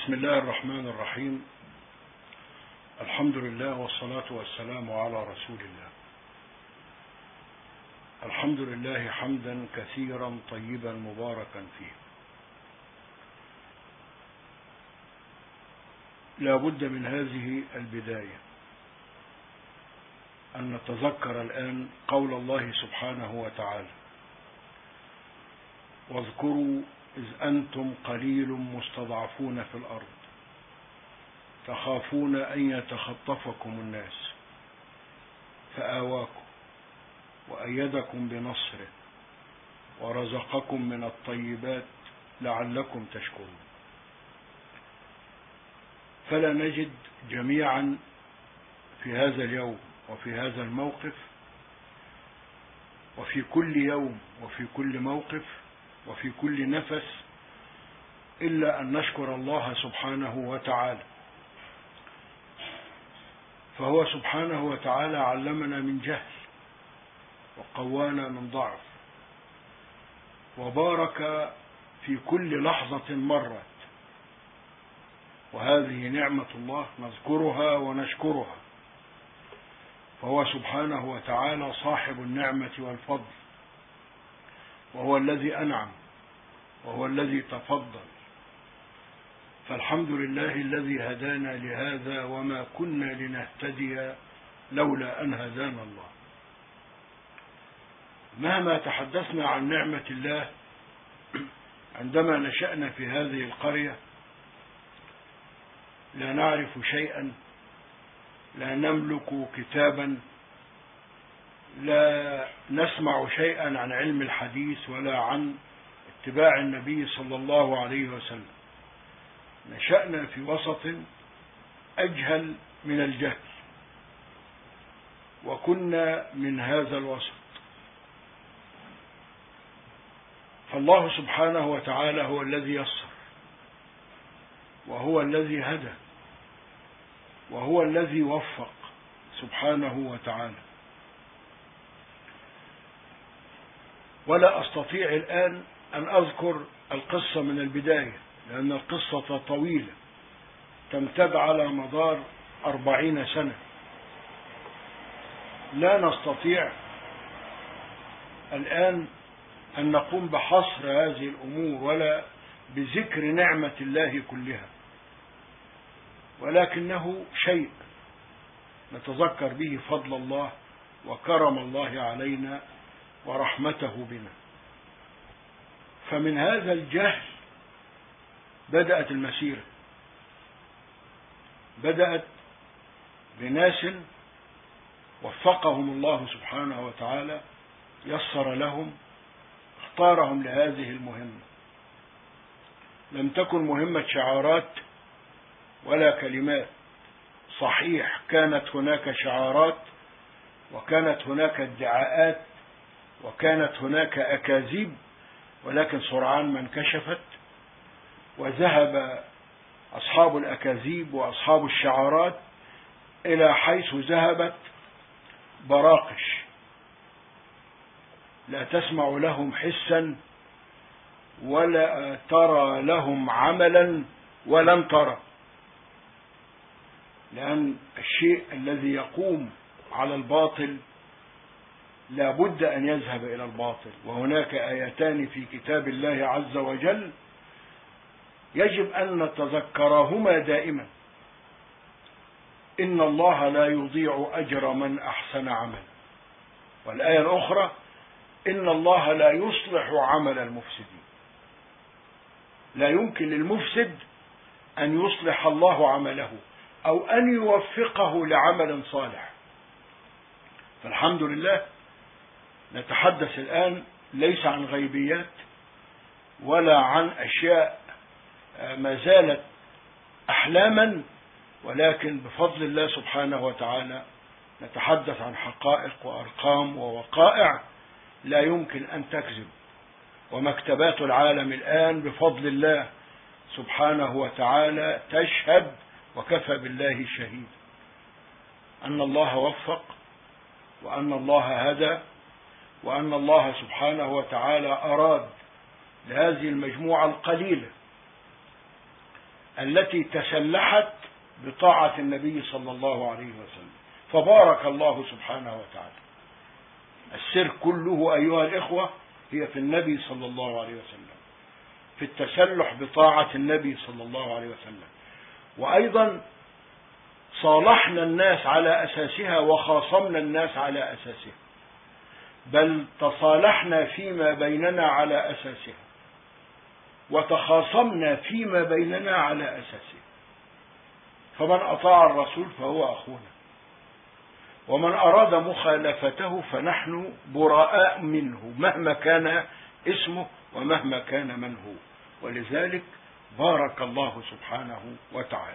بسم الله الرحمن الرحيم الحمد لله والصلاة والسلام على رسول الله الحمد لله حمدا كثيرا طيبا مباركا فيه لا بد من هذه البداية أن نتذكر الآن قول الله سبحانه وتعالى واذكروا إذ أنتم قليل مستضعفون في الأرض تخافون أن يتخطفكم الناس فآواكم وأيدكم بنصره ورزقكم من الطيبات لعلكم تشكرون فلا نجد جميعا في هذا اليوم وفي هذا الموقف وفي كل يوم وفي كل موقف وفي كل نفس إلا أن نشكر الله سبحانه وتعالى فهو سبحانه وتعالى علمنا من جهل وقوانا من ضعف وبارك في كل لحظة مرت وهذه نعمة الله نذكرها ونشكرها فهو سبحانه وتعالى صاحب النعمة والفضل وهو الذي أنعم وهو الذي تفضل فالحمد لله الذي هدانا لهذا وما كنا لنهتدي لولا أن هدانا الله مهما تحدثنا عن نعمة الله عندما نشأنا في هذه القرية لا نعرف شيئا لا نملك كتابا لا نسمع شيئا عن علم الحديث ولا عن اتباع النبي صلى الله عليه وسلم نشأنا في وسط أجهل من الجهل وكنا من هذا الوسط فالله سبحانه وتعالى هو الذي يسر وهو الذي هدى وهو الذي وفق سبحانه وتعالى ولا أستطيع الآن أن أذكر القصة من البداية لأن القصة طويلة تمتد على مدار أربعين سنة لا نستطيع الآن أن نقوم بحصر هذه الأمور ولا بذكر نعمة الله كلها ولكنه شيء نتذكر به فضل الله وكرم الله علينا ورحمته بنا فمن هذا الجهل بدأت المسيرة بدأت بناس وفقهم الله سبحانه وتعالى يسر لهم اختارهم لهذه المهمة لم تكن مهمة شعارات ولا كلمات صحيح كانت هناك شعارات وكانت هناك ادعاءات وكانت هناك أكاذيب ولكن سرعان ما انكشفت وذهب أصحاب الأكاذيب وأصحاب الشعارات إلى حيث ذهبت براقش لا تسمع لهم حسا ولا ترى لهم عملا ولن ترى لأن الشيء الذي يقوم على الباطل لا بد أن يذهب إلى الباطل وهناك آيتان في كتاب الله عز وجل يجب أن نتذكرهما دائما إن الله لا يضيع أجر من أحسن عملا والآية الأخرى إن الله لا يصلح عمل المفسدين لا يمكن للمفسد أن يصلح الله عمله أو أن يوفقه لعمل صالح فالحمد لله نتحدث الآن ليس عن غيبيات ولا عن أشياء ما زالت أحلاما ولكن بفضل الله سبحانه وتعالى نتحدث عن حقائق وأرقام ووقائع لا يمكن أن تكذب ومكتبات العالم الآن بفضل الله سبحانه وتعالى تشهد وكفى بالله شهيد أن الله وفق وأن الله هدى وأن الله سبحانه وتعالى أراد لهذه المجموعة القليلة التي تسلحت بطاعة النبي صلى الله عليه وسلم فبارك الله سبحانه وتعالى السر كله أيها الإخوة هي في النبي صلى الله عليه وسلم في التسلح بطاعة النبي صلى الله عليه وسلم وأيضا صالحنا الناس على أساسها وخاصمنا الناس على أساسها بل تصالحنا فيما بيننا على أساسها وتخاصمنا فيما بيننا على أساسها فمن أطاع الرسول فهو أخونا ومن أراد مخالفته فنحن براء منه مهما كان اسمه ومهما كان من هو ولذلك بارك الله سبحانه وتعالى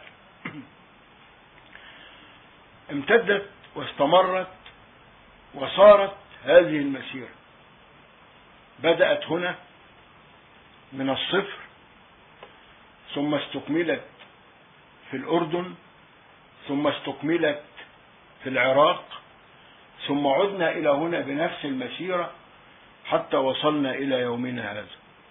امتدت واستمرت وصارت هذه المسيرة بدأت هنا من الصفر ثم استكملت في الأردن ثم استكملت في العراق ثم عدنا إلى هنا بنفس المسيرة حتى وصلنا إلى يومنا هذا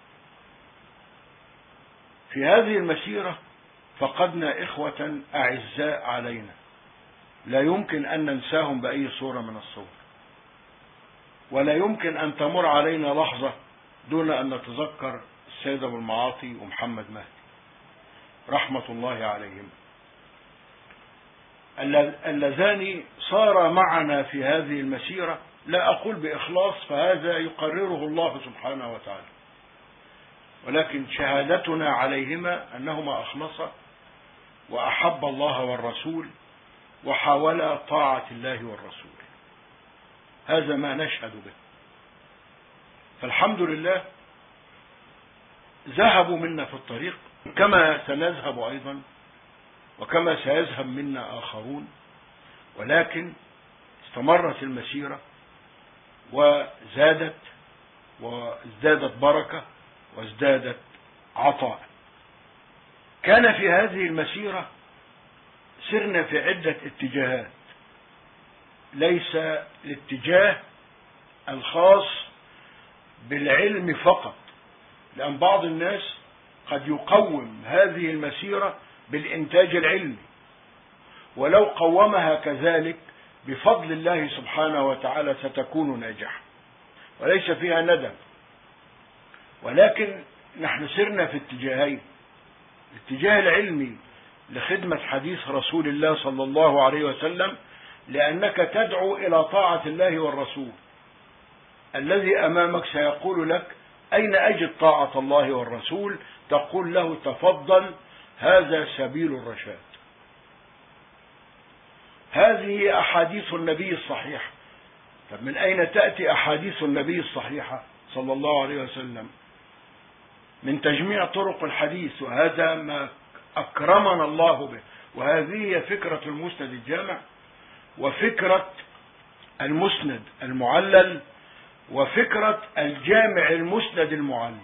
في هذه المسيرة فقدنا إخوة أعزاء علينا لا يمكن أن ننساهم بأي صورة من الصور ولا يمكن أن تمر علينا لحظة دون أن نتذكر السيد أبو المعاطي ومحمد مهدي رحمة الله عليهم اللذان صار معنا في هذه المسيرة لا أقول بإخلاص فهذا يقرره الله سبحانه وتعالى ولكن شهادتنا عليهما أنهما أخلصا وأحب الله والرسول وحاولا طاعة الله والرسول هذا ما نشهد به فالحمد لله ذهبوا منا في الطريق كما سنذهب أيضا وكما سيذهب منا آخرون ولكن استمرت المسيرة وزادت وازدادت بركة وازدادت عطاء كان في هذه المسيرة سرنا في عدة اتجاهات ليس الاتجاه الخاص بالعلم فقط لأن بعض الناس قد يقوم هذه المسيرة بالإنتاج العلمي ولو قومها كذلك بفضل الله سبحانه وتعالى ستكون ناجحة وليس فيها ندم ولكن نحن سرنا في اتجاهين الاتجاه العلمي لخدمة حديث رسول الله صلى الله عليه وسلم لأنك تدعو إلى طاعة الله والرسول الذي أمامك سيقول لك أين أجد طاعة الله والرسول تقول له تفضل هذا سبيل الرشاد هذه أحاديث النبي الصحيحة طب من أين تأتي أحاديث النبي الصحيحة صلى الله عليه وسلم من تجميع طرق الحديث وهذا ما أكرمنا الله به وهذه هي فكرة المسند الجامع وفكرة المسند المعلل وفكرة الجامع المسند المعلل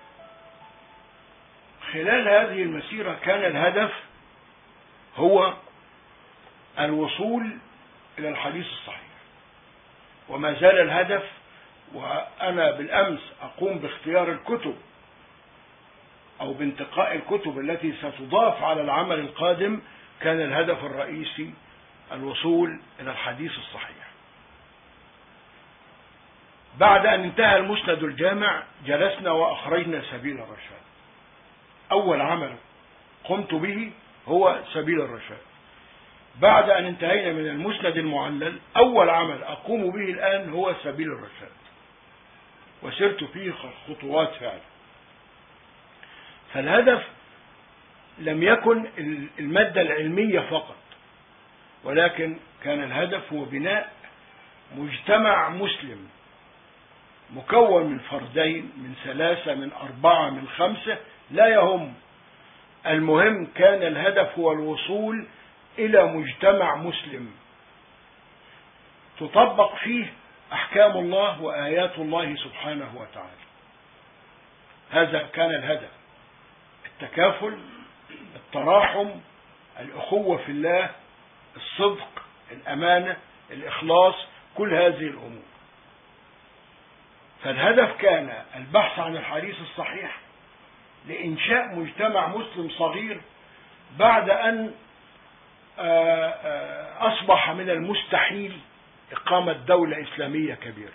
خلال هذه المسيرة كان الهدف هو الوصول إلى الحديث الصحيح وما زال الهدف وأنا بالأمس أقوم باختيار الكتب أو بانتقاء الكتب التي ستضاف على العمل القادم كان الهدف الرئيسي الوصول إلى الحديث الصحيح بعد أن انتهى المسند الجامع جلسنا وأخرجنا سبيل الرشاد أول عمل قمت به هو سبيل الرشاد بعد أن انتهينا من المسند المعلل أول عمل أقوم به الآن هو سبيل الرشاد وسرت فيه خطوات فعلا فالهدف لم يكن المادة العلمية فقط ولكن كان الهدف هو بناء مجتمع مسلم مكون من فردين من ثلاثة من أربعة من خمسة لا يهم المهم كان الهدف هو الوصول إلى مجتمع مسلم تطبق فيه أحكام الله وآيات الله سبحانه وتعالى هذا كان الهدف التكافل التراحم الأخوة في الله الصدق الأمانة الإخلاص كل هذه الأمور فالهدف كان البحث عن الحديث الصحيح لإنشاء مجتمع مسلم صغير بعد أن أصبح من المستحيل إقامة دولة إسلامية كبيرة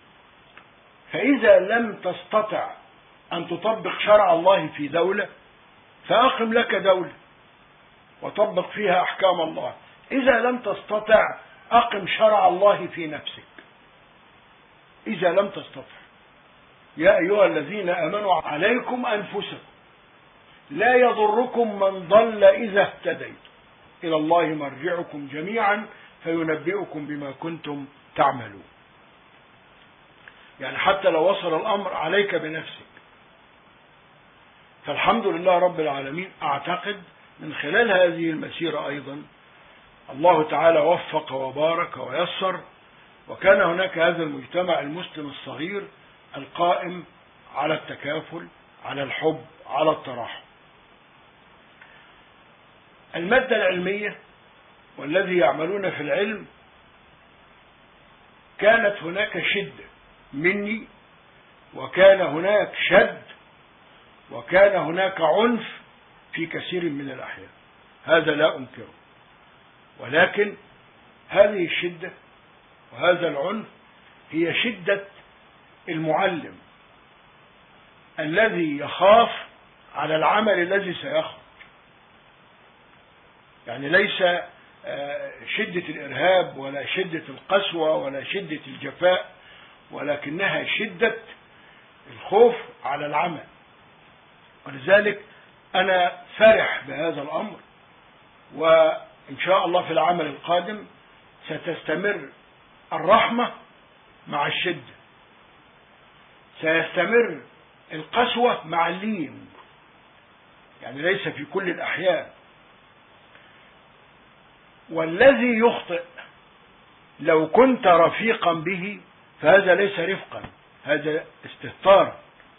فإذا لم تستطع أن تطبق شرع الله في دولة فأقم لك دولة وطبق فيها أحكام الله إذا لم تستطع أقم شرع الله في نفسك إذا لم تستطع يا أيها الذين آمنوا عليكم أنفسكم لا يضركم من ضل إذا اهتديتم إلى الله مرجعكم جميعا فينبئكم بما كنتم تعملون يعني حتى لو وصل الأمر عليك بنفسك فالحمد لله رب العالمين أعتقد من خلال هذه المسيرة أيضا الله تعالى وفق وبارك ويسر وكان هناك هذا المجتمع المسلم الصغير القائم على التكافل على الحب على التراحم المادة العلمية والذي يعملون في العلم كانت هناك شدة مني وكان هناك شد وكان هناك عنف في كثير من الأحيان هذا لا أنكره ولكن هذه الشدة وهذا العنف هي شدة المعلم الذي يخاف على العمل الذي سيخرج يعني ليس شدة الإرهاب ولا شدة القسوة ولا شدة الجفاء ولكنها شدة الخوف على العمل ولذلك أنا فرح بهذا الأمر وإن شاء الله في العمل القادم ستستمر الرحمة مع الشدة سيستمر القسوة مع اللين يعني ليس في كل الأحيان والذي يخطئ لو كنت رفيقا به فهذا ليس رفقا هذا استهتار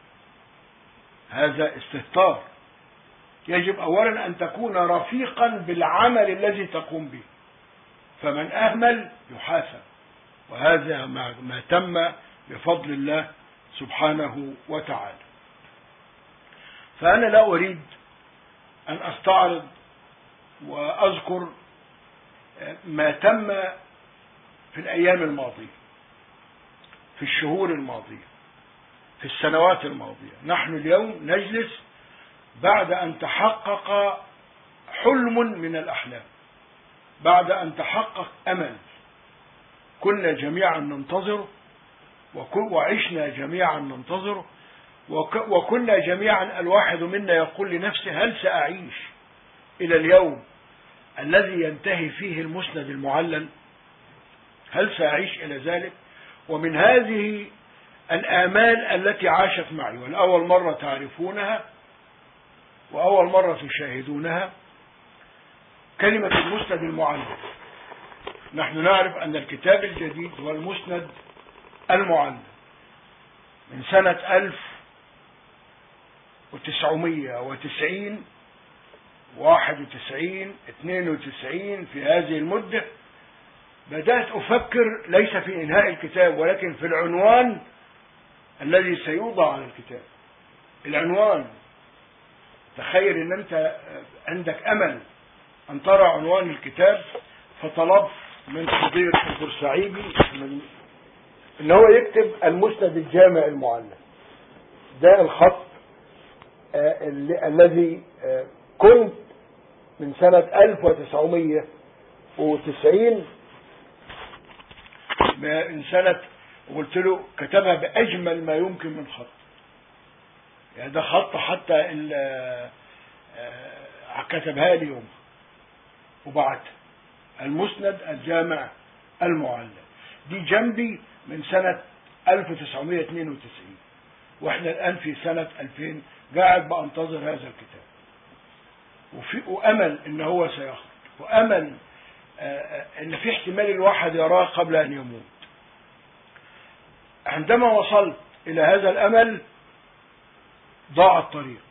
هذا استهتار يجب اولا ان تكون رفيقا بالعمل الذي تقوم به فمن اهمل يحاسب وهذا ما تم بفضل الله سبحانه وتعالى فانا لا اريد ان استعرض واذكر ما تم في الايام الماضيه في الشهور الماضيه في السنوات الماضيه نحن اليوم نجلس بعد ان تحقق حلم من الاحلام بعد ان تحقق امل كنا جميعا ننتظره وعشنا جميعا ننتظره وكنا جميعا الواحد منا يقول لنفسه هل سأعيش إلى اليوم الذي ينتهي فيه المسند المعلل هل سأعيش إلى ذلك ومن هذه الآمال التي عاشت معي والأول مرة تعرفونها وأول مرة تشاهدونها كلمة المسند المعلل نحن نعرف أن الكتاب الجديد هو المسند المعلم من سنة ألف وتسعمية وتسعين واحد وتسعين اثنين وتسعين في هذه المدة بدأت أفكر ليس في إنهاء الكتاب ولكن في العنوان الذي سيوضع على الكتاب العنوان تخيل ان انت عندك امل ان ترى عنوان الكتاب فطلبت من صديق البورسعيدي من ان هو يكتب المسند الجامع المعلم ده الخط آه الذي آه كنت من سنة 1990 من سنة قلت له كتبها بأجمل ما يمكن من خط يعني ده خط حتى آه كتبها لي يوم وبعتها المسند الجامع المعلم دي جنبي من سنة 1992 واحنا الآن في سنة 2000 قاعد بانتظر هذا الكتاب وفي وأمل إن هو سيخرج وأمل إن في احتمال الواحد يراه قبل أن يموت عندما وصلت إلى هذا الأمل ضاع الطريق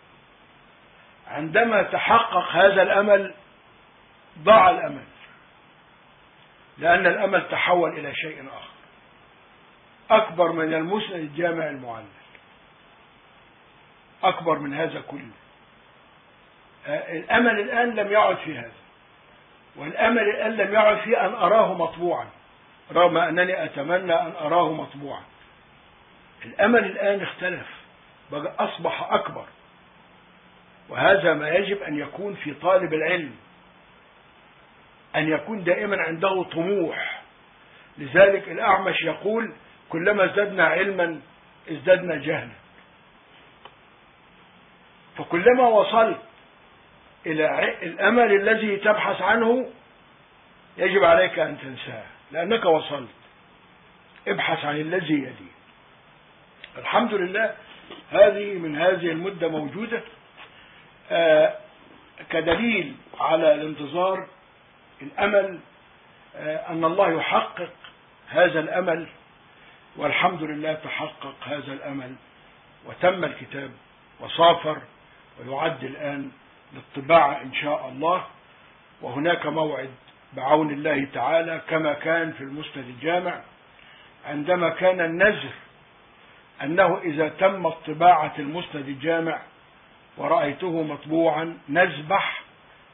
عندما تحقق هذا الأمل ضاع الأمل لأن الأمل تحول إلى شيء آخر أكبر من المسند الجامع المعلل أكبر من هذا كله آه، الأمل الآن لم يعد في هذا والأمل الآن لم يعد في أن أراه مطبوعا رغم أنني أتمنى أن أراه مطبوعا الأمل الآن اختلف بقى أصبح أكبر وهذا ما يجب أن يكون في طالب العلم أن يكون دائما عنده طموح لذلك الأعمش يقول كلما ازددنا علما ازددنا جهلا فكلما وصلت إلى الأمل الذي تبحث عنه يجب عليك أن تنساه لأنك وصلت ابحث عن الذي يليه الحمد لله هذه من هذه المدة موجودة آه كدليل على الانتظار الأمل آه أن الله يحقق هذا الأمل والحمد لله تحقق هذا الأمل وتم الكتاب وصافر ويعد الآن للطباعة إن شاء الله وهناك موعد بعون الله تعالى كما كان في المسند الجامع عندما كان النذر أنه إذا تمت طباعة المسند الجامع ورأيته مطبوعا نذبح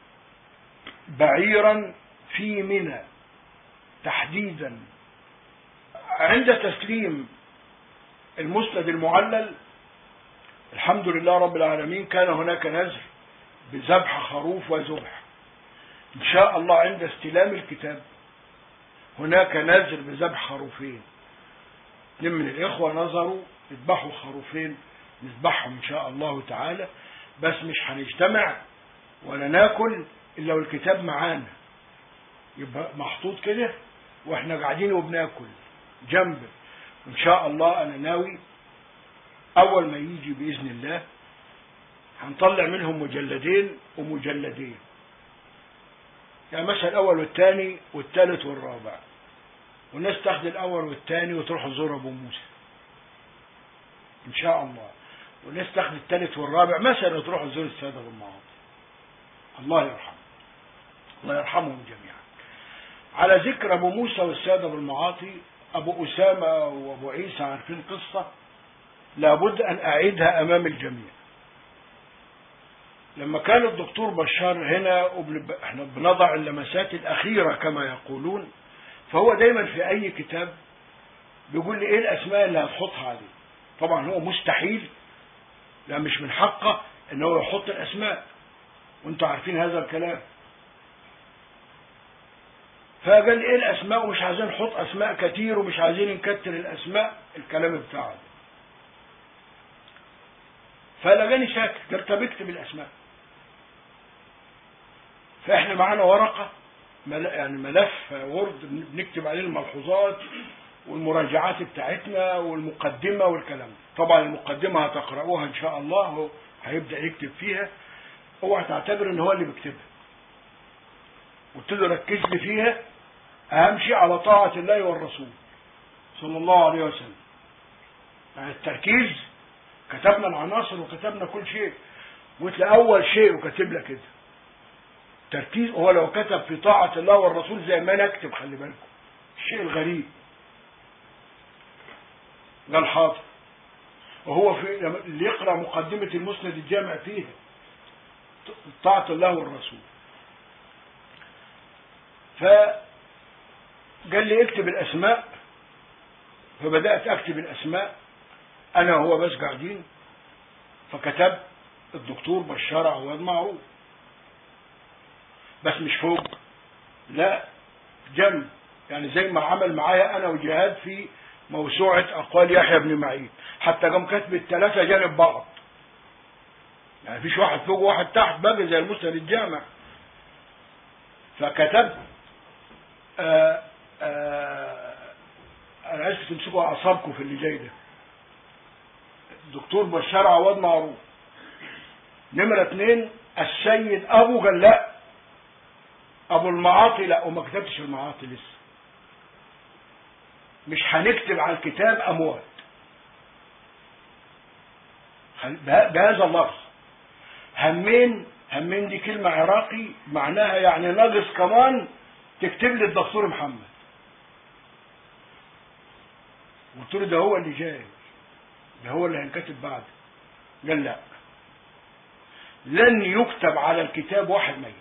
بعيرا في منى تحديدا عند تسليم المسند المعلل الحمد لله رب العالمين كان هناك نذر بذبح خروف وذبح إن شاء الله عند استلام الكتاب هناك نذر بذبح خروفين اثنين من الإخوة نظروا يذبحوا خروفين نذبحهم إن شاء الله تعالى بس مش هنجتمع ولا ناكل إلا والكتاب معانا يبقى محطوط كده واحنا قاعدين وبناكل جنب إن شاء الله أنا ناوي أول ما يجي بإذن الله هنطلع منهم مجلدين ومجلدين يعني مثلا الأول والثاني والثالث والرابع والناس تاخد الأول والثاني وتروح تزور أبو موسى إن شاء الله والناس تاخد الثالث والرابع مثلا وتروح تزور السادة والمعاطي الله يرحمه الله يرحمهم جميعا على ذكر أبو موسى والسادة والمعاطي أبو أسامة وأبو عيسى عارفين قصة لابد أن أعيدها أمام الجميع لما كان الدكتور بشار هنا احنا بنضع اللمسات الأخيرة كما يقولون فهو دايما في أي كتاب بيقول لي إيه الأسماء اللي هتحطها عليه طبعا هو مستحيل لا مش من حقه ان هو يحط الأسماء وانتوا عارفين هذا الكلام فقال ايه الاسماء ومش عايزين نحط اسماء كتير ومش عايزين نكتر الاسماء الكلام بتاعه فلقاني ساكت قلت طب اكتب الاسماء فاحنا معانا ورقه مل... يعني ملف وورد بنكتب عليه الملحوظات والمراجعات بتاعتنا والمقدمه والكلام طبعا المقدمه هتقرأوها ان شاء الله هو هيبدا يكتب فيها اوعى تعتبر ان هو اللي بيكتبها قلت له ركز لي فيها اهم شيء على طاعه الله والرسول صلى الله عليه وسلم يعني التركيز كتبنا العناصر وكتبنا كل شيء وقلت اول شيء وكاتب لك كده تركيز هو لو كتب في طاعة الله والرسول زي ما انا اكتب خلي بالكم الشيء الغريب قال حاضر وهو في اللي يقرأ مقدمة المسند الجامع فيها طاعة الله والرسول فقال لي اكتب الأسماء فبدأت أكتب الأسماء أنا وهو بس قاعدين فكتب الدكتور بشار عواد معروف بس مش فوق لا جنب يعني زي ما عمل معايا أنا وجهاد في موسوعة أقوال يحيى بن معين حتى قام كاتب الثلاثة جانب بعض يعني فيش واحد فوق وواحد تحت بقى زي المسند الجامع فكتبت آآ آآ انا عايز تمسكوا اعصابكم في اللي جاي ده الدكتور بشار عواد معروف نمرة اتنين السيد ابو قال لا ابو المعاطي لا وما كتبتش المعاطي لسه مش هنكتب على الكتاب اموات بهذا اللفظ همين همين دي كلمة عراقي معناها يعني ناقص كمان تكتب لي الدكتور محمد قلت له ده هو اللي جاي ده هو اللي هينكتب بعد قال لا لن يكتب على الكتاب واحد ميت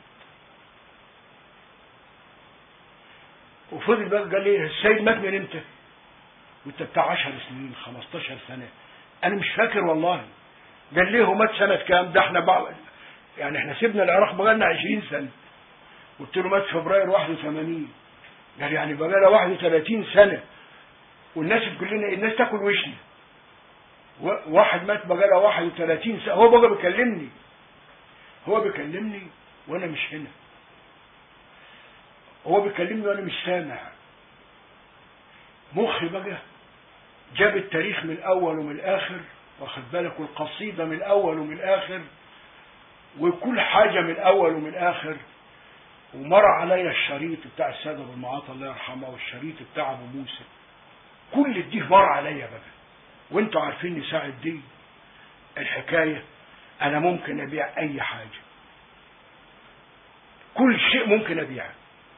وفضل بقى قال لي السيد مات من امتى؟ وانت بتاع 10 سنين 15 سنه انا مش فاكر والله قال ليه هو مات سنه كام؟ ده احنا بعض يعني احنا سيبنا العراق بقى لنا 20 سنه قلت له مات فبراير 81 قال يعني بقى لها 31 سنه والناس كلنا الناس تاكل وشنا واحد مات بقى لها 31 سنه هو بقى بيكلمني هو بيكلمني وانا مش هنا هو بيكلمني وانا مش سامع مخي بقى جاب التاريخ من الاول ومن الاخر واخد بالك والقصيده من الاول ومن الاخر وكل حاجه من الاول ومن الاخر ومر عليا الشريط بتاع الساده ابو المعاطي الله يرحمه والشريط بتاع ابو موسى كل دي مر عليا بقى وانتوا عارفين ساعة دي الحكايه انا ممكن ابيع اي حاجه كل شيء ممكن ابيعه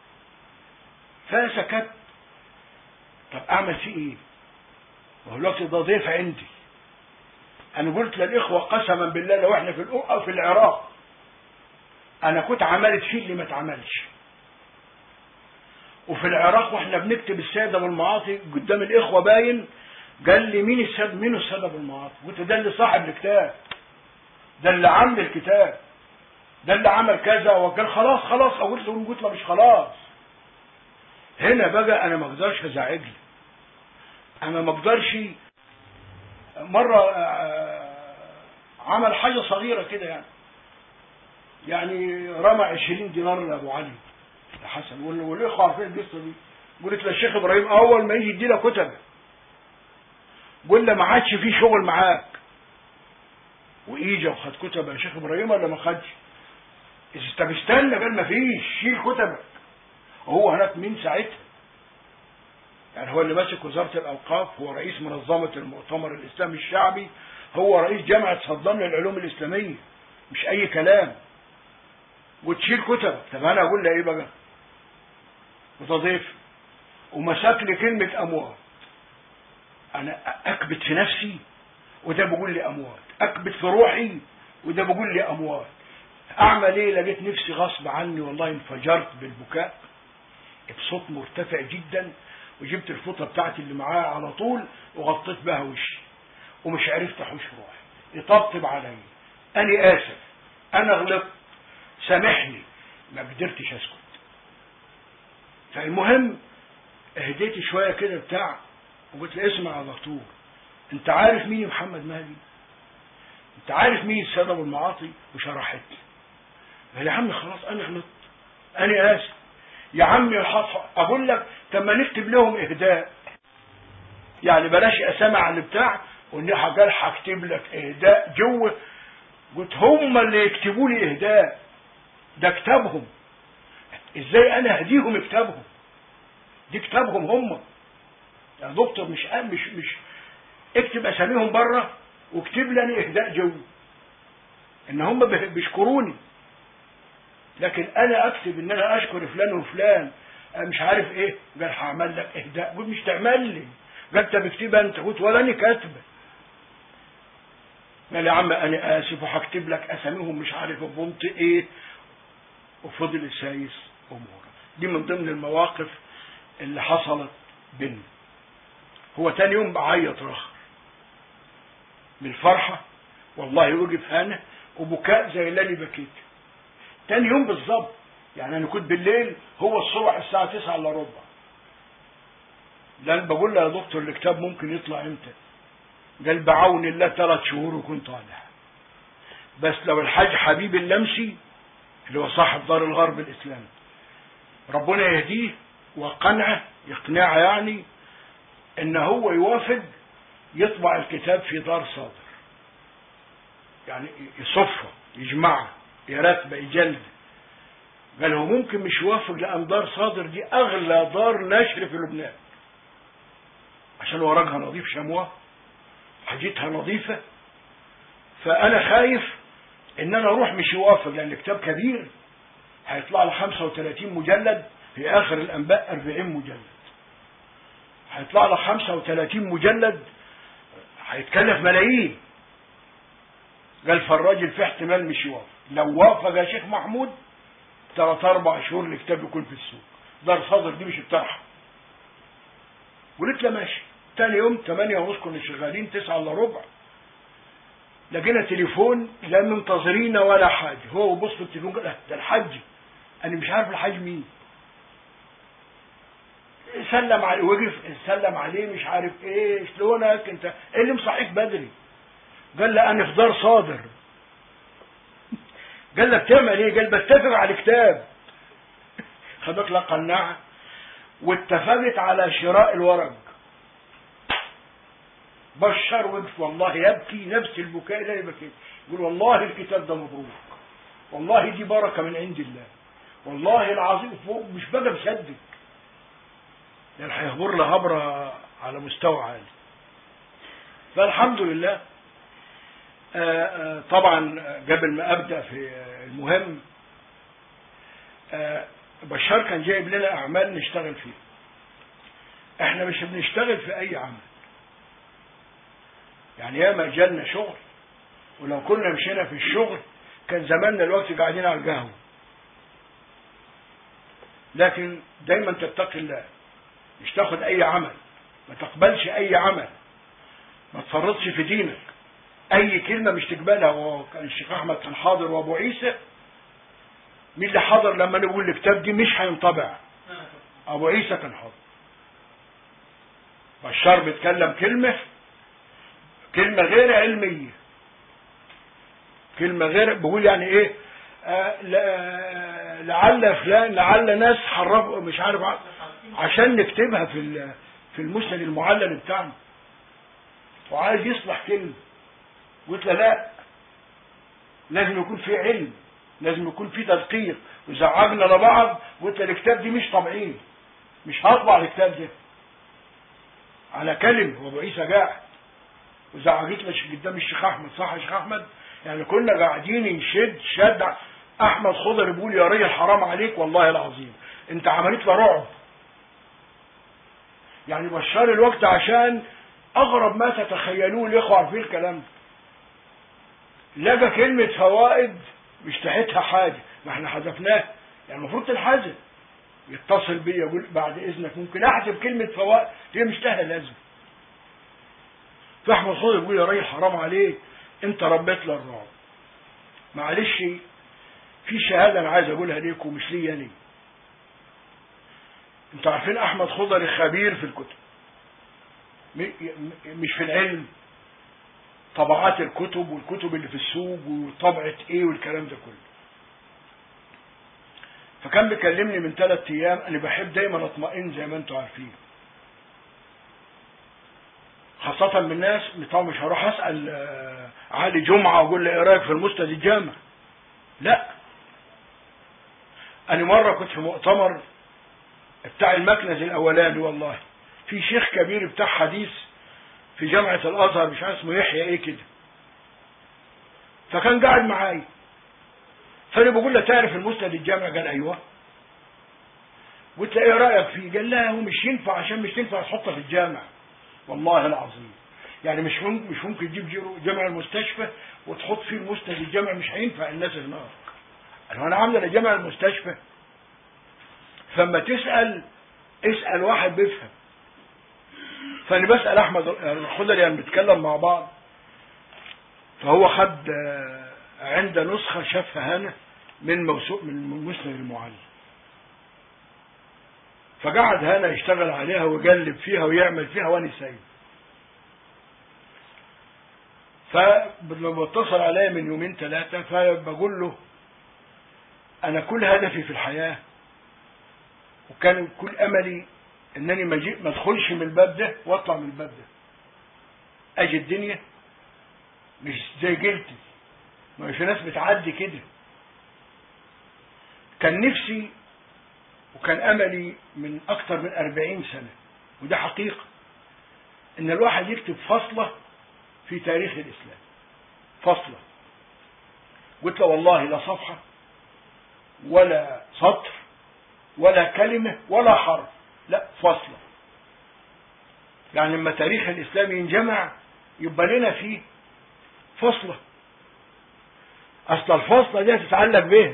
فسكت طب اعمل فيه ايه وهو الوقت ده ضيف عندي انا قلت للاخوه قسما بالله لو احنا في الأقة في العراق انا كنت عملت فيه اللي ما اتعملش وفي العراق واحنا بنكتب الساده والمعاطي قدام الاخوه باين قال لي مين الساد مين الساده والمعاطي قلت ده اللي صاحب الكتاب ده اللي عامل الكتاب ده اللي عمل كذا وقال خلاص خلاص قلت له قلت له مش خلاص هنا بقى انا ما اقدرش ازعج لي انا ما اقدرش مره عمل حاجه صغيره كده يعني يعني رمى 20 دينار لابو علي حسن والاخوه عارفين القصه دي قلت للشيخ ابراهيم اول ما يجي يدينا كتب قول له ما عادش في شغل معاك واجى وخد كتب يا شيخ ابراهيم ولا ما خدش طب استنى قال ما فيش شيل كتبك وهو هناك مين ساعتها يعني هو اللي ماسك وزارة الأوقاف هو رئيس منظمة المؤتمر الإسلامي الشعبي هو رئيس جامعة صدام للعلوم الإسلامية مش أي كلام وتشيل كتب طب أنا أقول له إيه بقى وتضيف ومسك لي كلمة أموات أنا أكبت في نفسي وده بيقول لي أموات أكبت في روحي وده بيقول لي أموات أعمل إيه لقيت نفسي غصب عني والله انفجرت بالبكاء بصوت مرتفع جدا وجبت الفوطه بتاعتي اللي معايا على طول وغطيت بها وشي ومش عرفت احوش روحي يطبطب عليا انا اسف انا غلطت سامحني ما قدرتش اسكت فالمهم اهديت شويه كده بتاع وقلت له اسمع يا دكتور انت عارف مين محمد مهدي انت عارف مين الساده والمعاطي وشرحت لي قال يا عم خلاص انا غلطت انا اسف يا عمي الحصى اقول لك طب ما نكتب لهم اهداء يعني بلاش اسامي على البتاع وان قال هكتب لك اهداء جوه قلت هم اللي يكتبوا لي اهداء ده كتابهم ازاي انا اهديهم كتابهم دي كتابهم هم يا دكتور مش مش مش اكتب اساميهم بره واكتب لي انا اهداء جوه ان هم بيشكروني لكن انا اكتب ان انا اشكر فلان وفلان مش عارف ايه قال هعمل لك اهداء قلت مش تعمل لي قال انت بكتبها انت قلت ولا انا كاتبه قال يا عم انا اسف وهكتب لك اساميهم مش عارف بمنط ايه وفضل السايس اموره دي من ضمن المواقف اللي حصلت بينا هو تاني يوم بعيط راخر من الفرحه والله وقف هنا وبكاء زي اللي انا بكيت تاني يوم بالظبط يعني انا كنت بالليل هو الصبح الساعه 9 الا ربع لان بقول له يا دكتور الكتاب ممكن يطلع امتى قال بعون الله ثلاث شهور وكنت طالع بس لو الحاج حبيب اللمسي اللي هو صاحب دار الغرب الاسلامي ربنا يهديه وقنعه يقنعه يعني ان هو يوافق يطبع الكتاب في دار صادر يعني يصفه يجمعه يرتب يجلد قال هو ممكن مش يوافق لان دار صادر دي اغلى دار نشر في لبنان عشان ورقها نظيف شمواه حاجتها نظيفة فانا خايف ان انا اروح مش يوافق لان الكتاب كبير هيطلع له 35 مجلد في اخر الانباء 40 مجلد هيطلع له 35 مجلد هيتكلف ملايين قال فالراجل في احتمال مش يوافق لو وافق يا شيخ محمود ثلاث اربع شهور الكتاب يكون في السوق دار صدر دي مش بتاعها قلت له ماشي تاني يوم 8 ونص كنا شغالين 9 الا ربع لقينا تليفون لا منتظرين ولا حاجه هو بص في التليفون قال ده الحج انا مش عارف الحج مين سلم عليه وقف سلم عليه مش عارف ايه شلونك انت ايه اللي مصحيك بدري قال له انا في دار صادر قال له بتعمل ايه قال بتفق على الكتاب خدك لك قناعه واتفقت على شراء الورق بشر وقف والله يبكي نفس البكاء اللي انا بكيت يقول والله الكتاب ده مبروك والله دي بركه من عند الله والله العظيم فوق مش بقى مصدق يعني هيهبر له هبره على مستوى عالي فالحمد لله آآ آآ طبعا قبل ما ابدا في المهم بشار كان جايب لنا اعمال نشتغل فيها احنا مش بنشتغل في اي عمل يعني ياما جالنا شغل ولو كنا مشينا في الشغل كان زماننا الوقت قاعدين على القهوه لكن دايما تتقي الله مش تاخد اي عمل ما تقبلش اي عمل ما تفرطش في دينك اي كلمه مش تقبلها وكان الشيخ احمد كان حاضر وابو عيسى مين اللي حاضر لما نقول الكتاب دي مش هينطبع ابو عيسى كان حاضر بشار بيتكلم كلمه كلمه غير علميه كلمه غير بقول يعني ايه آه لعل فلان لعل ناس حرفوا مش عارف عشان نكتبها في في المسند المعلن بتاعنا وعايز يصلح كلمه قلت له لا لازم يكون في علم لازم يكون في تدقيق وزعجنا لبعض قلت له الكتاب دي مش طبيعي مش هطبع الكتاب ده على كلمه وابو عيسى قاعد وزعجتنا قدام الشيخ احمد صح يا شيخ احمد يعني كنا قاعدين نشد شد احمد خضر بيقول يا راجل حرام عليك والله العظيم انت عملت له رعب يعني بشار الوقت عشان اغرب ما تتخيلوه الاخوه عارفين الكلام ده لقى كلمه فوائد مش تحتها حاجه ما احنا حذفناها يعني المفروض تنحذف يتصل بي يقول بعد اذنك ممكن احذف كلمه فوائد هي مش لها لازمه فاحمد خضر يقول يا راجل حرام عليك انت ربيت للرعب معلش في شهاده انا عايز اقولها ليكم مش ليا ليه انتوا عارفين احمد خضري خبير في الكتب مش في العلم طبعات الكتب والكتب اللي في السوق وطبعة ايه والكلام ده كله فكان بيكلمني من ثلاث ايام انا بحب دايما اطمئن زي ما انتوا عارفين خاصة من الناس طبعا مش هروح اسأل علي جمعة واقول له ايه رايك في المسند الجامع لا انا مرة كنت في مؤتمر بتاع المكنز الاولاني والله في شيخ كبير بتاع حديث في جامعة الازهر مش عارف اسمه يحيى ايه كده فكان قاعد معايا فانا بقول له تعرف المسند الجامع قال ايوه قلت له ايه رايك فيه قال لا هو مش ينفع عشان مش ينفع تحطه في الجامع والله العظيم يعني مش ممكن مش ممكن تجيب جامع المستشفى وتحط فيه المسند الجامع مش هينفع الناس هناك انا انا عامله جامع المستشفى فما تسال اسال واحد بيفهم فانا بسال احمد الخضري يعني بنتكلم مع بعض فهو خد عند نسخه شافها هنا من موثوق من مسند المعلم فقعد هنا يشتغل عليها ويقلب فيها ويعمل فيها وانا سايب فلما اتصل عليا من يومين ثلاثة فبقول له أنا كل هدفي في الحياة وكان كل أملي إنني ما ما أدخلش من الباب ده وأطلع من الباب ده أجي الدنيا مش زي جلتي ما في ناس بتعدي كده كان نفسي وكان أملي من أكثر من أربعين سنة وده حقيقة إن الواحد يكتب فصلة في تاريخ الإسلام فصلة قلت له والله لا صفحة ولا سطر ولا كلمة ولا حرف لا فصلة يعني لما تاريخ الإسلام ينجمع يبقى لنا فيه فصلة اصل الفاصلة دي هتتعلق بيها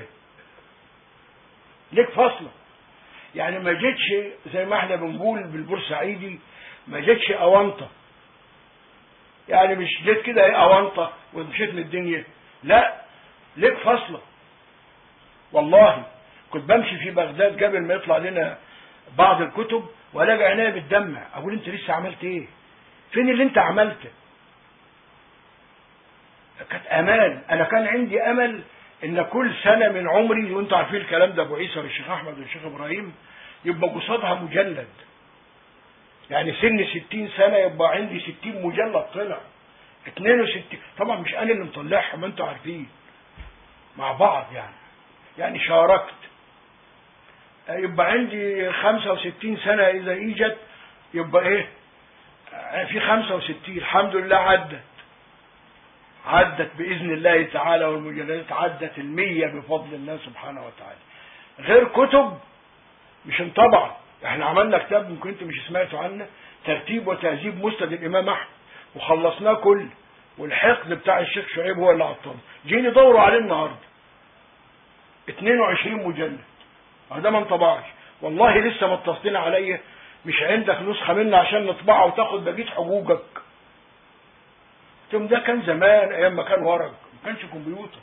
ليك فاصلة يعني ما جيتش زي ما احنا بنقول بالبورسعيدي ما جيتش اونطة يعني مش جيت كده ايه اونطة ومشيت من الدنيا لا ليك فاصلة والله كنت بمشي في بغداد قبل ما يطلع لنا بعض الكتب والاقي عينيا بتدمع اقول انت لسه عملت ايه فين اللي انت عملته كانت امال انا كان عندي امل ان كل سنة من عمري وانتوا عارفين الكلام ده ابو عيسى والشيخ احمد والشيخ ابراهيم يبقى قصادها مجلد يعني سن ستين سنة يبقى عندي ستين مجلد طلع اتنين وستين طبعا مش انا اللي مطلعها ما انتوا عارفين مع بعض يعني يعني شاركت يبقى عندي خمسة وستين سنة اذا ايجت يبقى ايه في خمسة وستين الحمد لله عدت عدت بإذن الله تعالى والمجلدات عدت المية بفضل الله سبحانه وتعالى غير كتب مش انطبع احنا عملنا كتاب ممكن انتم مش سمعتوا عنه ترتيب وتهذيب مسند الامام احمد وخلصناه كله والحقد بتاع الشيخ شعيب هو اللي عطله جيني دوروا عليه النهارده 22 مجلد ده ما انطبعش والله لسه متصلين عليا مش عندك نسخه منه عشان نطبعها وتاخد بقيه حقوقك قلت ده كان زمان ايام ما كان ورق ما كانش كمبيوتر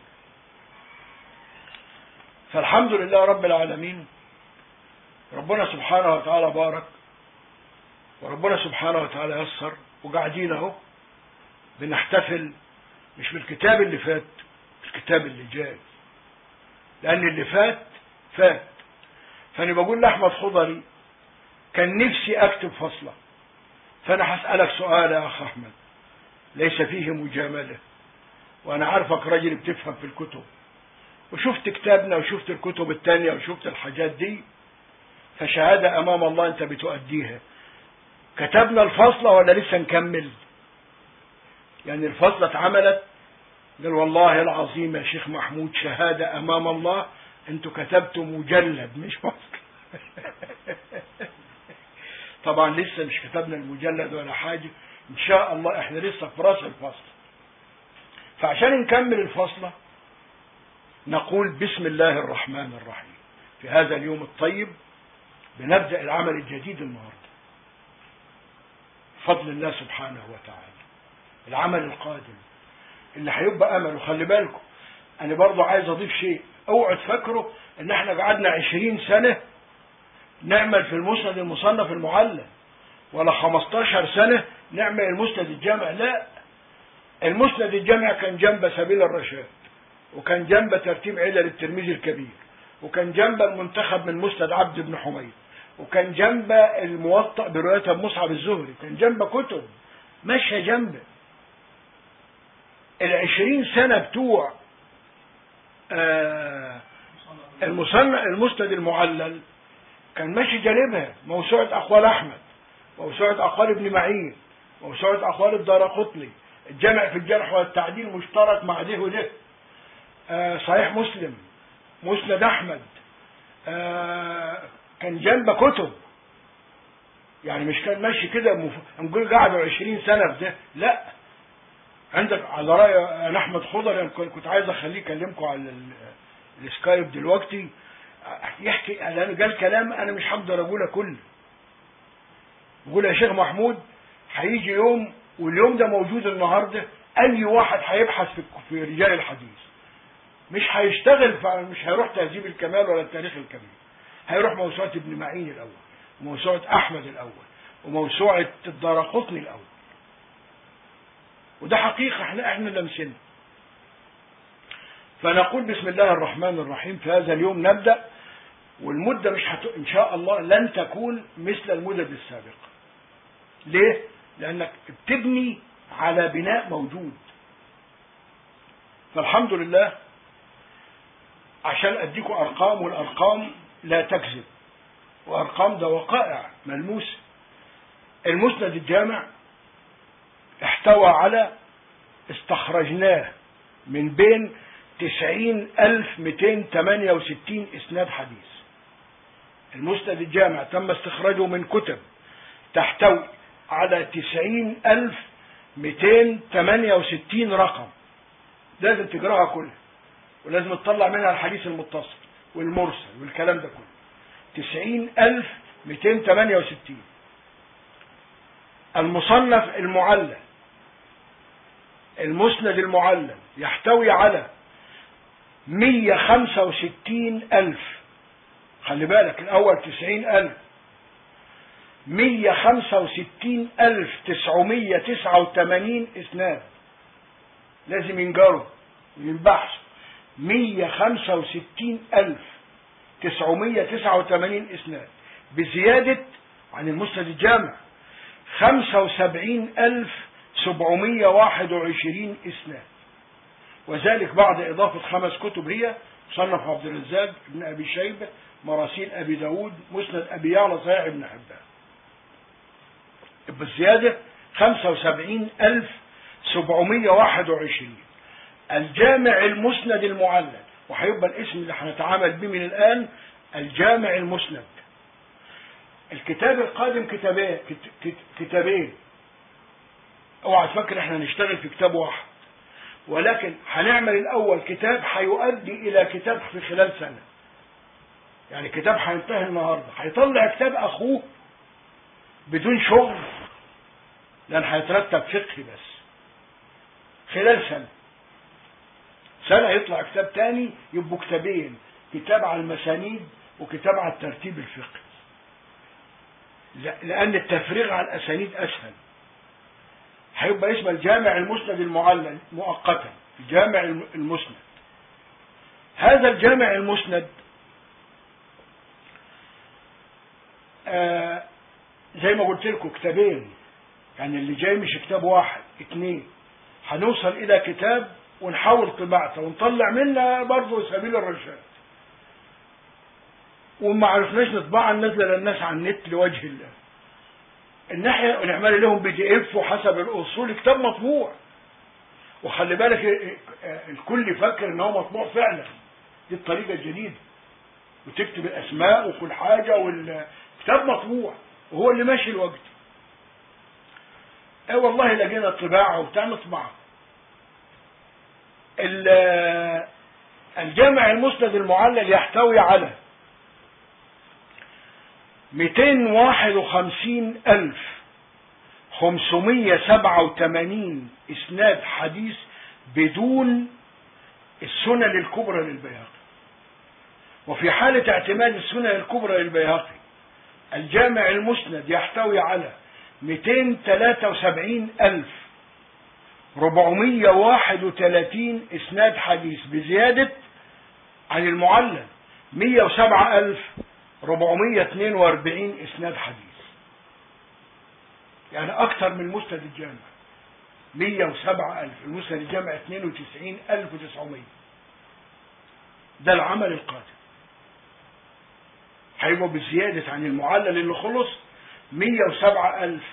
فالحمد لله رب العالمين ربنا سبحانه وتعالى بارك وربنا سبحانه وتعالى يسر وقاعدين اهو بنحتفل مش بالكتاب اللي فات الكتاب اللي جاي لان اللي فات فات فانا بقول لاحمد خضري كان نفسي اكتب فصله فانا هسالك سؤال يا اخ احمد ليس فيه مجامله وانا عارفك راجل بتفهم في الكتب وشفت كتابنا وشفت الكتب التانية وشفت الحاجات دي فشهادة امام الله انت بتؤديها كتبنا الفصلة ولا لسه نكمل يعني الفصلة اتعملت قال والله العظيم يا شيخ محمود شهادة امام الله انتوا كتبتوا مجلد مش فصل طبعا لسه مش كتبنا المجلد ولا حاجة ان شاء الله احنا لسه في راس الفصل فعشان نكمل الفصلة نقول بسم الله الرحمن الرحيم في هذا اليوم الطيب بنبدأ العمل الجديد النهاردة بفضل الله سبحانه وتعالى العمل القادم اللي هيبقى امل وخلي بالكم انا برضو عايز اضيف شيء اوعوا تفكروا ان احنا قعدنا عشرين سنة نعمل في المسند المصنف المعلم ولا 15 سنة نعمل المسند الجامع لا المسند الجامع كان جنب سبيل الرشاد وكان جنب ترتيب علل الترمذي الكبير وكان جنب المنتخب من مسند عبد بن حميد وكان جنب الموطأ برواية مصعب الزهري كان جنب كتب ماشية جنبه العشرين سنة بتوع آه المصنع المسند المعلل كان ماشي جانبها موسوعة أقوال أحمد موسوعة أقوال ابن معين موسوعة أقوال الدار قطني الجمع في الجرح والتعديل مشترك مع ده وده آه صحيح مسلم مسند أحمد آه كان جنب كتب يعني مش كان ماشي كده مف... نقول قعدوا 20 سنة في ده لا عندك على رأي أنا أحمد خضر يعني كنت عايز أخليه يكلمكم على ال... السكايب دلوقتي يحكي لأنه قال كلام أنا مش هقدر أقوله كله بقول يا شيخ محمود هيجي يوم واليوم ده موجود النهارده أي واحد هيبحث في, في رجال الحديث مش هيشتغل مش هيروح تهذيب الكمال ولا التاريخ الكبير هيروح موسوعة ابن معين الأول وموسوعة أحمد الأول وموسوعة الدارقطني الأول وده حقيقة احنا احنا لمسنا فنقول بسم الله الرحمن الرحيم في هذا اليوم نبدأ والمدة مش هت... إن شاء الله لن تكون مثل المدد السابقة ليه؟ لأنك بتبني على بناء موجود فالحمد لله عشان أديكم أرقام والأرقام لا تكذب وأرقام ده وقائع ملموسة المسند الجامع احتوى على استخرجناه من بين تسعين ألف ميتين تمانية وستين إسناد حديث المسند الجامع تم استخراجه من كتب تحتوي على تسعين ألف ميتين تمانية وستين رقم لازم تقراها كلها ولازم تطلع منها الحديث المتصل والمرسل والكلام ده كله تسعين ألف ميتين تمانية وستين المصنف المعلل المسند المعلل يحتوي على مية خمسة وستين ألف خلي بالك الأول تسعين ألف مية خمسة وستين ألف تسعمية تسعة وتمانين إسناد لازم ينجروا وينبحثوا مية خمسة وستين ألف تسعمية تسعة وتمانين إسناد بزيادة عن المسند الجامع خمسة وسبعين ألف سبعمية واحد وعشرين إسناد وذلك بعد إضافة خمس كتب هي مصنف عبد الرزاق ابن أبي شيبة مراسيل أبي داود مسند أبي يعلى صحيح ابن حبان بالزيادة خمسة وسبعين ألف سبعمية واحد وعشرين الجامع المسند المعلل وهيبقى الاسم اللي هنتعامل به من الآن الجامع المسند الكتاب القادم كتابين كتابين اوعى تفكر احنا نشتغل في كتاب واحد ولكن هنعمل الاول كتاب هيؤدي الى كتاب في خلال سنة يعني كتاب هينتهي النهاردة هيطلع كتاب اخوه بدون شغل لان هيترتب فقهي بس خلال سنة سنة يطلع كتاب تاني يبقوا كتابين كتاب على المسانيد وكتاب على الترتيب الفقهي لأن التفريغ على الأسانيد أسهل هيبقى اسم الجامع المسند المعلن مؤقتا الجامع المسند هذا الجامع المسند آه زي ما قلت لكم كتابين يعني اللي جاي مش كتاب واحد اتنين هنوصل الى كتاب ونحاول طباعته ونطلع منها برضه سبيل الرشاد وما عرفناش نطبعها ننزل للناس على النت لوجه الله الناحية ونعمل لهم بي دي اف وحسب الاصول كتاب مطبوع وخلي بالك الكل فاكر ان هو مطبوع فعلا دي الطريقة الجديدة وتكتب الاسماء وكل حاجة والكتاب مطبوع وهو اللي ماشي الوقت اي والله لقينا الطباعة وبتاع نطبعها الجامع المسند المعلل يحتوي على 251 ألف 587 إسناد حديث بدون السنن الكبرى للبيهقي وفي حالة اعتماد السنن الكبرى للبيهقي الجامع المسند يحتوي على 273 ألف 431 إسناد حديث بزيادة عن المعلل 107 ألف 442 إسناد حديث يعني أكثر من مسند الجامع 107 ألف المسند الجامع 92 ألف وتسعمية ده العمل القادم هيبقى بزيادة عن المعلل اللي خلص 107 ألف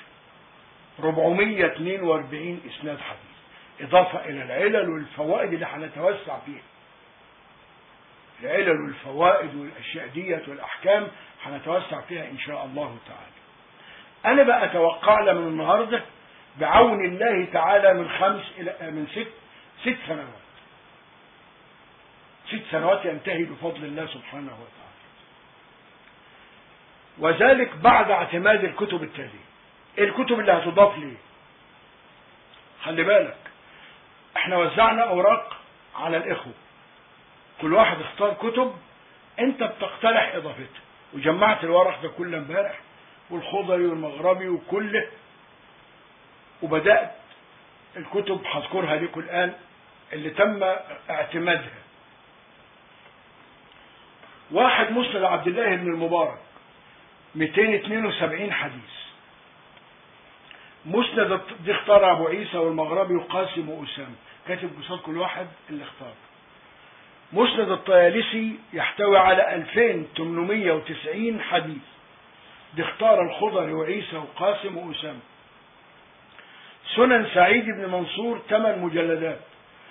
442 إسناد حديث إضافة إلى العلل والفوائد اللي هنتوسع فيها العلل والفوائد والأشياء ديت والأحكام هنتوسع فيها إن شاء الله تعالى أنا بقى أتوقع له من النهاردة بعون الله تعالى من خمس إلى من ست ست سنوات ست سنوات ينتهي بفضل الله سبحانه وتعالى وذلك بعد اعتماد الكتب التالية الكتب اللي هتضاف لي خلي بالك احنا وزعنا اوراق على الاخوه كل واحد اختار كتب انت بتقترح اضافتها وجمعت الورق ده كله امبارح والخضري والمغربي وكله وبدأت الكتب هذكرها لكم الآن اللي تم اعتمادها واحد مسند عبد الله بن المبارك 272 حديث مسند دي اختار ابو عيسى والمغربي وقاسم واسامه كاتب قصاد كل واحد اللي اختار مسند الطيالسي يحتوي على 2890 حديث دي اختار الخضري وعيسى وقاسم واسامه سنن سعيد بن منصور 8 مجلدات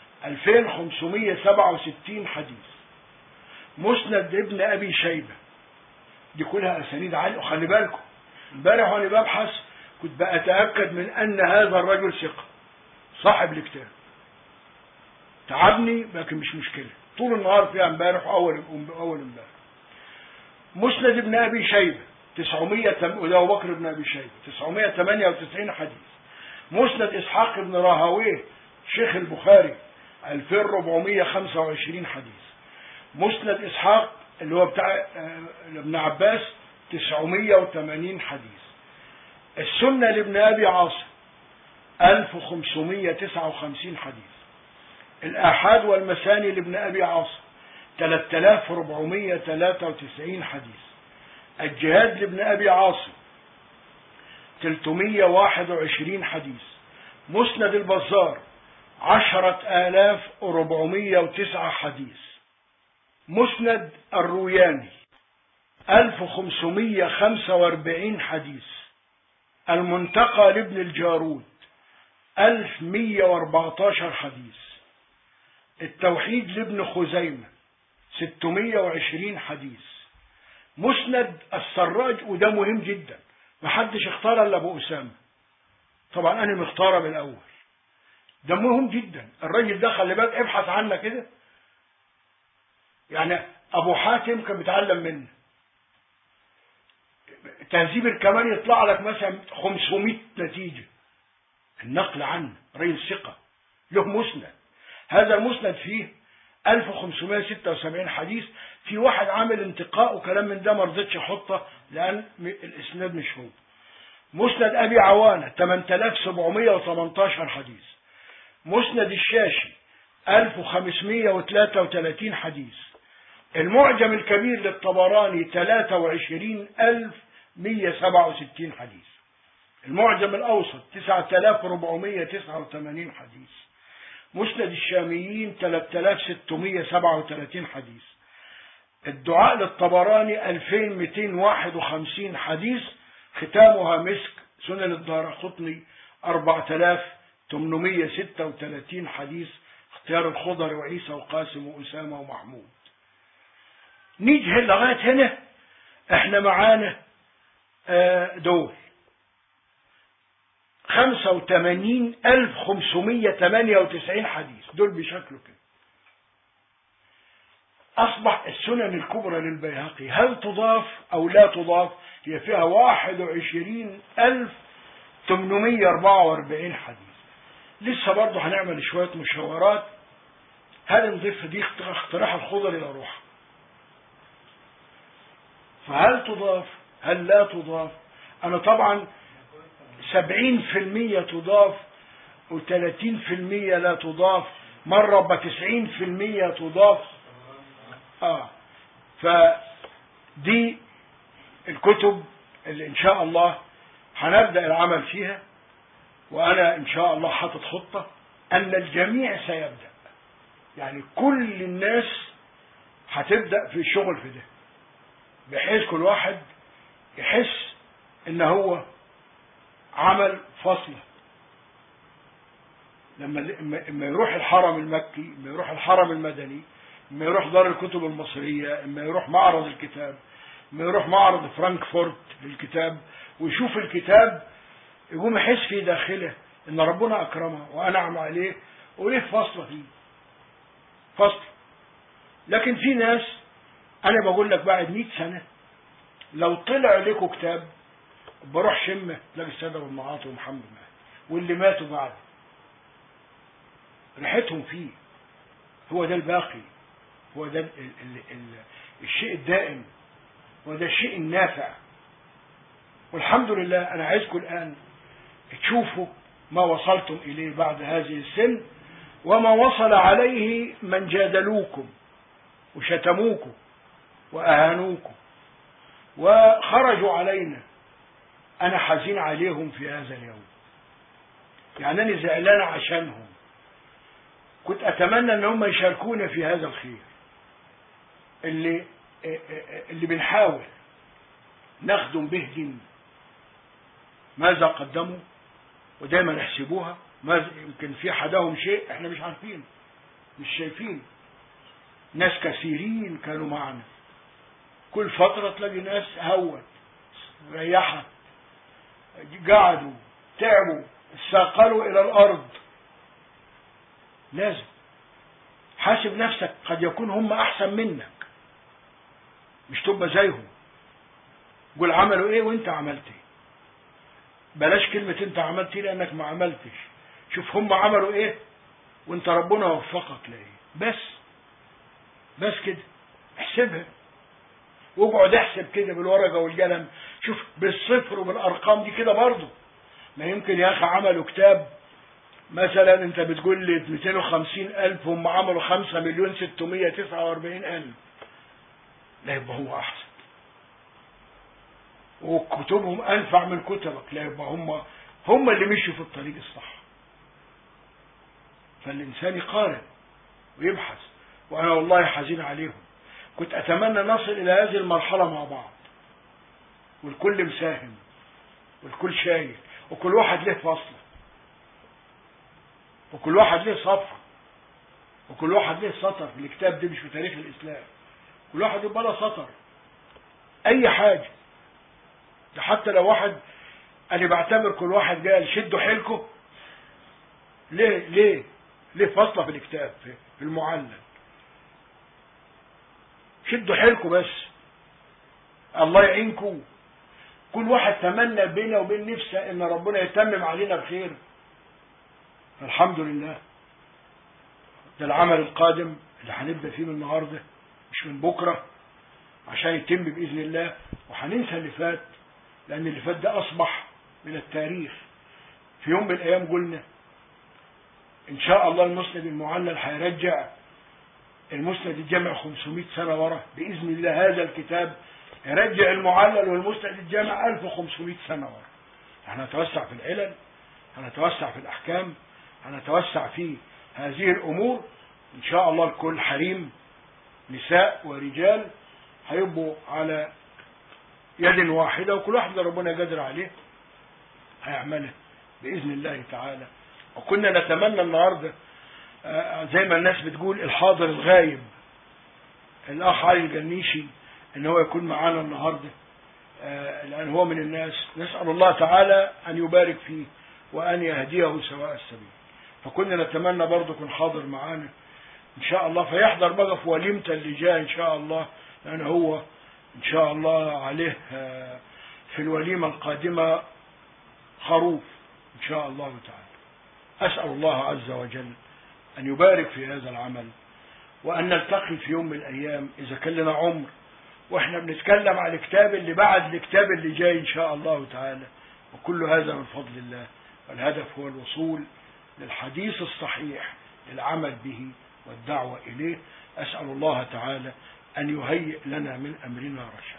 2567 حديث مسند ابن ابي شيبه دي كلها اسانيد عاليه وخلي بالكم امبارح وانا ببحث كنت بأتأكد من أن هذا الرجل ثقة صاحب الكتاب تعبني لكن مش مشكلة طول النهار فيها امبارح واول اول امبارح مسند ابن ابي شيبه 900 وده ابو بكر بن ابي شيبه 998 حديث مسند اسحاق بن راهويه شيخ البخاري 2425 حديث مسند اسحاق اللي هو بتاع ابن عباس 980 حديث السنة لابن أبي عاصم 1559 حديث الآحاد والمساني لابن أبي عاصم 3493 حديث الجهاد لابن أبي عاصم 321 حديث مسند البزار عشرة آلاف وربعمية وتسعة حديث مسند الروياني ألف خمسمية خمسة واربعين حديث المنتقى لابن الجارود ألف مية واربعتاشر حديث التوحيد لابن خزيمة ستمية وعشرين حديث مسند السراج وده مهم جدا محدش اختار الا ابو اسامه طبعا انا مختاره من الاول ده مهم جدا الراجل ده خلي بالك ابحث عنه كده يعني ابو حاتم كان بيتعلم منه تهذيب الكمال يطلع لك مثلا 500 نتيجه النقل عنه راجل ثقه له مسند هذا المسند فيه 1576 حديث في واحد عامل انتقاء وكلام من ده ما رضيتش احطه لان الاسناد مش هو مسند ابي عوانه 8718 حديث مسند الشاشي 1533 حديث المعجم الكبير للطبراني 23167 حديث المعجم الأوسط 9489 حديث مسند الشاميين 3637 حديث الدعاء للطبراني 2251 حديث ختامها مسك سنن الدار قطني 4836 حديث اختيار الخضر وعيسى وقاسم وأسامة ومحمود نيجي لغاية هنا احنا معانا دول خمسة وثمانين ألف خمسمية تمانية وتسعين حديث دول بشكله كده أصبح السنن الكبرى للبيهقي هل تضاف أو لا تضاف هي فيها واحد وعشرين ألف تمنمية أربعة وأربعين حديث لسه برضه هنعمل شوية مشاورات هل نضيف دي اقتراح الخضر إلى روحها فهل تضاف هل لا تضاف أنا طبعا سبعين في المية تضاف وثلاثين في المية لا تضاف مرة بتسعين في المية تضاف آه فدي الكتب اللي إن شاء الله هنبدأ العمل فيها وأنا إن شاء الله حاطط خطة أن الجميع سيبدأ يعني كل الناس هتبدأ في الشغل في ده بحيث كل واحد يحس ان هو عمل فصلة لما لما يروح الحرم المكي لما يروح الحرم المدني لما يروح دار الكتب المصرية لما يروح معرض الكتاب لما يروح معرض فرانكفورت للكتاب ويشوف الكتاب يقوم يحس في داخله ان ربنا اكرمه وانعم عليه وليه فصلة فيه فصل لكن في ناس انا بقول لك بعد 100 سنة لو طلع لكم كتاب بروح شمه تلاقي السادة والمعاطي ومحمد مهدي واللي ماتوا بعد ريحتهم فيه هو ده الباقي هو ده ال ال ال الشيء الدائم هو ده الشيء النافع والحمد لله انا عايزكم الان تشوفوا ما وصلتم اليه بعد هذه السن وما وصل عليه من جادلوكم وشتموكم واهانوكم وخرجوا علينا انا حزين عليهم في هذا اليوم يعني انا زعلان عشانهم كنت اتمنى ان هم يشاركونا في هذا الخير اللي اللي بنحاول نخدم به دين ماذا قدموا ودايما يحسبوها ماذا يمكن في حداهم شيء احنا مش عارفين مش شايفين ناس كثيرين كانوا معنا كل فترة تلاقي ناس هوت ريحت قعدوا تعبوا استثقلوا إلى الأرض لازم حاسب نفسك قد يكون هم أحسن منك مش تبقى زيهم قول عملوا ايه وانت عملت ايه بلاش كلمة انت عملت ايه لانك ما عملتش شوف هم عملوا ايه وانت ربنا وفقك لايه بس بس كده احسبها واقعد احسب كده بالورقة والقلم شوف بالصفر وبالارقام دي كده برضه ما يمكن يا اخي عملوا كتاب مثلا انت بتقول لي 250 الف هم عملوا 5 مليون 649 الف لا يبقى هو احسن وكتبهم انفع من كتبك لا يبقى هم هم اللي مشوا في الطريق الصح فالانسان يقارن ويبحث وانا والله حزين عليهم كنت اتمنى نصل الى هذه المرحله مع بعض والكل مساهم والكل شايل وكل واحد له فصله وكل واحد له صفحه وكل واحد له سطر في الكتاب ده مش في تاريخ الاسلام كل واحد يبقى له سطر اي حاجه ده حتى لو واحد انا بعتبر كل واحد قال شدوا حيلكم ليه ليه ليه فاصله في الكتاب في المعلم شدوا حيلكم بس الله يعينكم كل واحد تمنى بينه وبين نفسه ان ربنا يتمم علينا بخير الحمد لله ده العمل القادم اللي هنبدا فيه من النهارده مش من بكره عشان يتم باذن الله وهننسى اللي فات لان اللي فات ده اصبح من التاريخ في يوم من الايام قلنا ان شاء الله المسند المعلل هيرجع المسند الجامع 500 سنه ورا باذن الله هذا الكتاب يرجع المعلل والمسند الجامع 1500 سنه ورا هنتوسع في العلل هنتوسع في الاحكام هنتوسع في هذه الامور ان شاء الله الكل حريم نساء ورجال هيبقوا على يد واحده وكل واحد اللي ربنا قادر عليه هيعمله باذن الله تعالى وكنا نتمنى النهارده زي ما الناس بتقول الحاضر الغايب الاخ علي الجنيشي ان هو يكون معانا النهارده لان هو من الناس نسال الله تعالى ان يبارك فيه وان يهديه سواء السبيل فكنا نتمنى برضه يكون حاضر معانا ان شاء الله فيحضر بقى في وليمته اللي جايه ان شاء الله لان هو ان شاء الله عليه في الوليمه القادمه خروف ان شاء الله تعالى اسال الله عز وجل أن يبارك في هذا العمل وأن نلتقي في يوم من الأيام إذا كان لنا عمر وإحنا بنتكلم على الكتاب اللي بعد الكتاب اللي جاي إن شاء الله تعالى وكل هذا من فضل الله والهدف هو الوصول للحديث الصحيح للعمل به والدعوة إليه أسأل الله تعالى أن يهيئ لنا من أمرنا رشدا